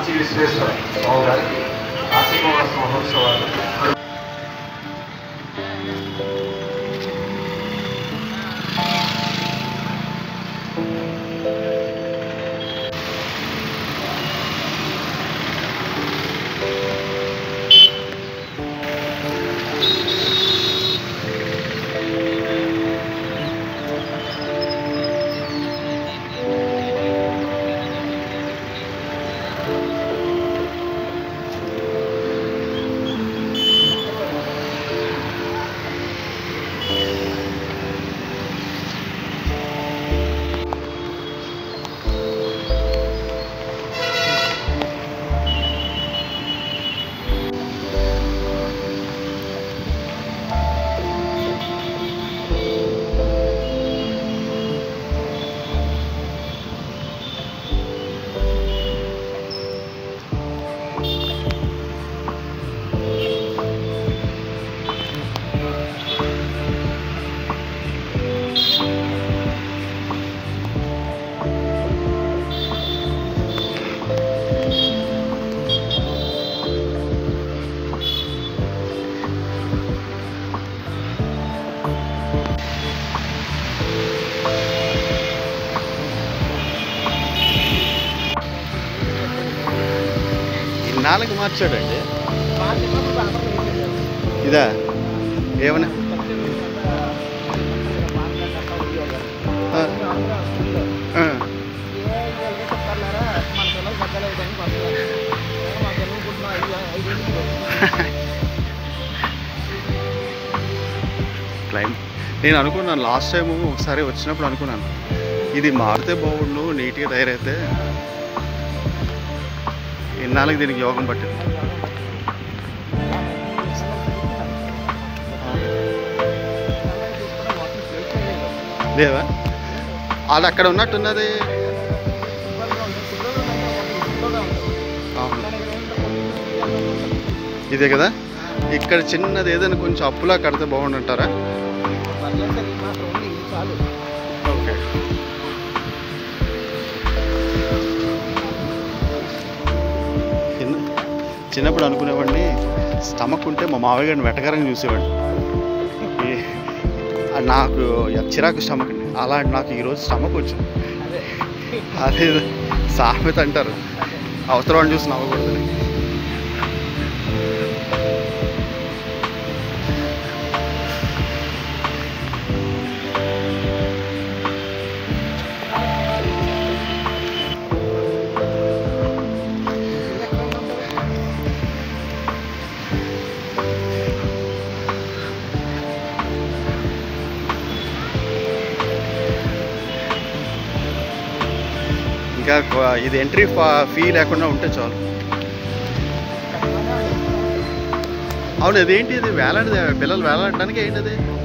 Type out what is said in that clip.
కాశీ విశ్వేశ్వర స్వామి గారికి కార్తీక మాస మహోత్సవాలు ఇన్నాళ్ళకి మార్చాడండి ఇదా ఏమన్నా ఆ, ఆ. క్లైమ్ నేను అనుకున్నాను లాస్ట్ టైం ఒకసారి వచ్చినప్పుడు అనుకున్నాను ఇది మారితే బాగుండు నీట్గా తయారైతే ఇన్నాళ్ళకి దీనికి యోగం పట్టింది లేవా అది అక్కడ ఉన్నట్టున్నది అవును ఇదే కదా ఇక్కడ చిన్నది ఏదైనా కొంచెం అప్పులా కడితే బాగుండంటారా ఓకే చిన్న చిన్నప్పుడు అనుకునేవాడిని స్టమక్ ఉంటే మా మావయ్య గారిని వెటకరంగా చూసేవాడిని ఈ- ఆ నాకు చిరాకు స్టమక్ అలాంటి నాకు ఈరోజు స్టమక్ వచ్చింది అదే సామెత అంటారు అవసరం చూసి నవ్వకూడదు ఇంకా కొ- ఇది ఎంట్రీ ఫీ లేకుండా ఉంటే చాలు అవును అదేంటి ఇది వేలాడి పిల్లలు వేలాడడానికి ఏంటి అది